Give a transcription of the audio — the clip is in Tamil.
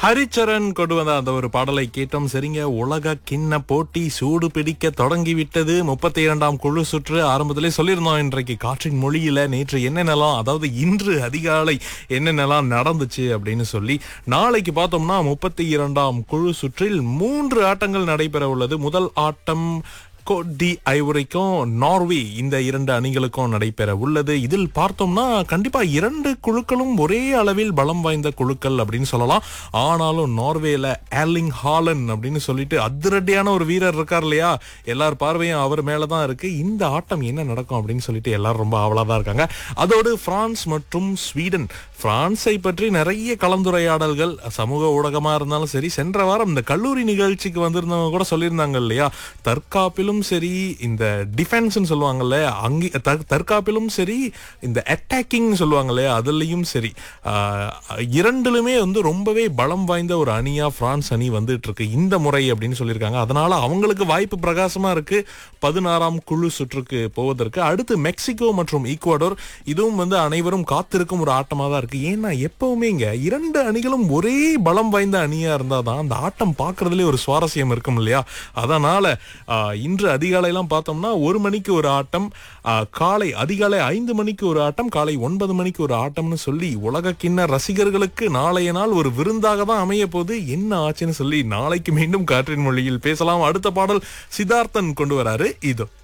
ஹரிச்சரன் கொண்டு வந்த அந்த ஒரு பாடலை கேட்டோம் சரிங்க உலக கிண்ண போட்டி சூடு பிடிக்க தொடங்கி விட்டது முப்பத்தி இரண்டாம் குழு சுற்று ஆரம்பத்திலே சொல்லியிருந்தோம் இன்றைக்கு காற்றின் மொழியில நேற்று என்னென்னலாம் அதாவது இன்று அதிகாலை என்னென்னலாம் நடந்துச்சு அப்படின்னு சொல்லி நாளைக்கு பார்த்தோம்னா முப்பத்தி இரண்டாம் குழு சுற்றில் மூன்று ஆட்டங்கள் நடைபெற உள்ளது முதல் ஆட்டம் கோட் டி ஐவரிக்கும் நார்வே இந்த இரண்டு அணிகளுக்கும் நடைபெற உள்ளது இதில் பார்த்தோம்னா கண்டிப்பா இரண்டு குழுக்களும் ஒரே அளவில் பலம் வாய்ந்த குழுக்கள் அப்படின்னு சொல்லலாம் ஆனாலும் நார்வேல ஏர்லிங் ஹாலன் அப்படின்னு சொல்லிட்டு அதிரடியான ஒரு வீரர் இருக்கார் இல்லையா எல்லார் பார்வையும் அவர் மேலதான் இருக்கு இந்த ஆட்டம் என்ன நடக்கும் அப்படின்னு சொல்லிட்டு எல்லாரும் ரொம்ப ஆவலா தான் இருக்காங்க அதோடு பிரான்ஸ் மற்றும் ஸ்வீடன் பிரான்ஸை பற்றி நிறைய கலந்துரையாடல்கள் சமூக ஊடகமா இருந்தாலும் சரி சென்ற வாரம் இந்த கல்லூரி நிகழ்ச்சிக்கு வந்திருந்தவங்க கூட சொல்லியிருந்தாங்க இல்லையா தற்காப்பிலும் சரி இந்த டிஃபென்ஸ்னு சொல்லுவாங்கல்ல அங்கே த- தற்காப்பிலும் சரி இந்த அட்டாக்கிங் சொல்லுவாங்க இல்லையா அதுலயும் சரி ஆஹ், இரண்டிலுமே வந்து ரொம்பவே பலம் வாய்ந்த ஒரு அணியா பிரான்ஸ் அணி வந்துட்டு இருக்கு இந்த முறை அப்படின்னு சொல்லியிருக்காங்க அதனால அவங்களுக்கு வாய்ப்பு பிரகாசமா இருக்கு பதினாறாம் குழு சுற்றுக்கு போவதற்கு அடுத்து மெக்சிகோ மற்றும் ஈக்குவடோர் இதுவும் வந்து அனைவரும் காத்திருக்கும் ஒரு ஆட்டமா தான் இருக்கு ஏன்னா எப்பவுமே இங்க இரண்டு அணிகளும் ஒரே பலம் வாய்ந்த அணியா இருந்தாதான் அந்த ஆட்டம் பார்க்கறதுலயே ஒரு சுவாரஸ்யம் இருக்கும் இல்லையா அதனால ஆஹ், இன்று அதிகாலையெல்லாம் பார்த்தோம்னா ஒரு மணிக்கு ஒரு ஆட்டம் ஆஹ், காலை அதிகாலை ஐந்து மணிக்கு ஒரு ஆட்டம் காலை ஒன்பது மணிக்கு ஒரு ஆட்டம்னு சொல்லி உலக கிண்ண ரசிகர்களுக்கு நாளைய நாள் ஒரு விருந்தாக தான் அமைய போது என்ன ஆச்சுன்னு சொல்லி நாளைக்கு மீண்டும் காற்றின் மொழியில் பேசலாம் அடுத்த பாடல் சித்தார்த்தன் கொண்டு வராரு இதோ